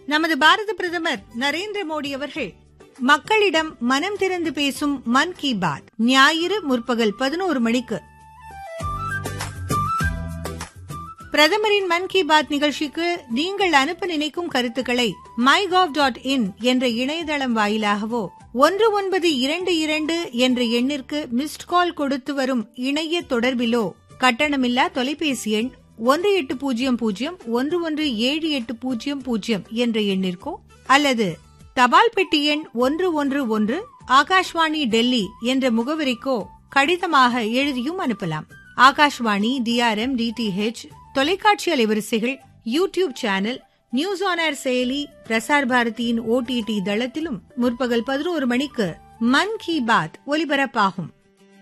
நமது பாரத பிரதமர் நரேந்திர மோடி அவர்கள் மக்களிடம் மனம் திறந்து பேசும் மன் கி பாத் ஞாயிறு முற்பகல் பதினோரு மணிக்கு பிரதமரின் மன் கி பாத் நிகழ்ச்சிக்கு நீங்கள் அனுப்ப நினைக்கும் கருத்துக்களை மை டாட் இன் என்ற இணையதளம் வாயிலாகவோ ஒன்று ஒன்பது இரண்டு இரண்டு என்ற எண்ணிற்கு மிஸ்ட் கால் கொடுத்து வரும் இணைய தொடர்பிலோ கட்டணமில்லா தொலைபேசி எண் ஒன்று எட்டு பூஜ்ஜியம் பூஜ்ஜியம் ஒன்று ஒன்று ஏழு எட்டு பூஜ்ஜியம் பூஜ்ஜியம் என்ற எண்ணிற்கோ அல்லது தபால் பெட்டி எண் ஒன்று ஒன்று ஒன்று ஆகாஷ்வாணி டெல்லி என்ற முகவரிக்கோ கடிதமாக எழுதியும் அனுப்பலாம் ஆகாஷ்வாணி டிஆர்எம் டிடிஹெச் தொலைக்காட்சி அலைவரிசைகள் YouTube channel news on air செயலி பிரசார் பாரதியின் ஓடிடி தளத்திலும் முற்பகல் பதினோரு மணிக்கு மன் கி பாத் ஒலிபரப்பாகும்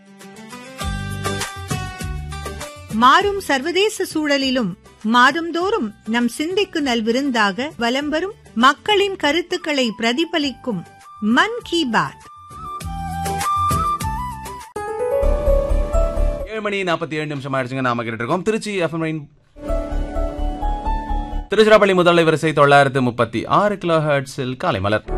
மாறும் சர்வதேச சூழலிலும் மாதந்தோறும் நம் சிந்திக்கு நல்விருந்தாக வலம் வரும் மக்களின் கருத்துக்களை பிரதிபலிக்கும் மன் கி பாத் ஏழு மணி நாற்பத்தி ஏழு நிமிஷம் ஆயிடுச்சுங்க நாம கேட்டு இருக்கோம் திருச்சி எஃப்எம் திருச்சிராப்பள்ளி முதலை வரிசை தொள்ளாயிரத்து முப்பத்தி ஆறு கிலோ ஹெர்ட்ஸில் காலை மலர்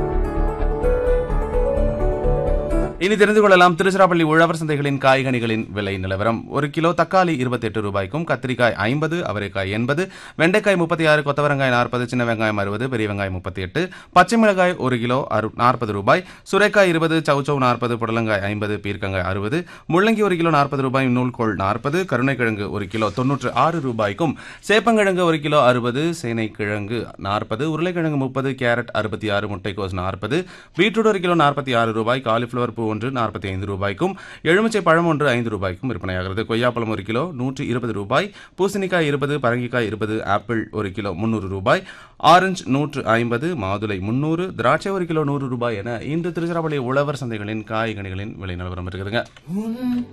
இனி தெரிந்து கொள்ளலாம் திருச்சிராப்பள்ளி உழவர் சந்தைகளின் காய்கனிகளின் விலை நிலவரம் ஒரு கிலோ தக்காளி இருபத்தி எட்டு ரூபாய்க்கும் கத்திரிக்காய் ஐம்பது அவரைக்காய் எண்பது வெண்டைக்காய் முப்பத்தி ஆறு கொத்தவரங்காய் நாற்பது சின்ன வெங்காயம் அறுபது பெரிய வெங்காயம் முப்பத்தி எட்டு பச்சை மிளகாய் ஒரு கிலோ அறு நாற்பது ரூபாய் சுரைக்காய் இருபது சவுச்சௌ நாற்பது புடலங்காய் ஐம்பது பீர்க்கங்காய் அறுபது முள்ளங்கி ஒரு கிலோ நாற்பது ரூபாய் நூல்கோள் நாற்பது கருணைக்கிழங்கு ஒரு கிலோ தொன்னூற்று ஆறு ரூபாய்க்கும் சேப்பங்கிழங்கு ஒரு கிலோ அறுபது சேனைக்கிழங்கு நாற்பது உருளைக்கிழங்கு முப்பது கேரட் அறுபத்தி ஆறு முட்டைக்கோஸ் நாற்பது பீட்ரூட் ஒரு கிலோ நாற்பத்தி ஆறு ரூபாய் காலிஃப்ளவர் பூ ஒன்று நாற்பத்தி ஐந்து ரூபாய்க்கும் எலுமிச்சை பழம் ஒன்று ஐந்து ரூபாய்க்கும் விற்பனையாகிறது கொய்யாப்பழம் ஒரு கிலோ நூற்றி இருபது ரூபாய் பூசணிக்காய் இருபது பரங்கிக்காய் இருபது ஆப்பிள் ஒரு கிலோ முன்னூறு ரூபாய் ஆரஞ்சு நூற்று ஐம்பது மாதுளை முன்னூறு திராட்சை ஒரு கிலோ நூறு ரூபாய் என இன்று திருச்சிராப்பள்ளி உழவர் சந்தைகளின் காய்கனிகளின் விலை நிலவரம் இருக்குதுங்க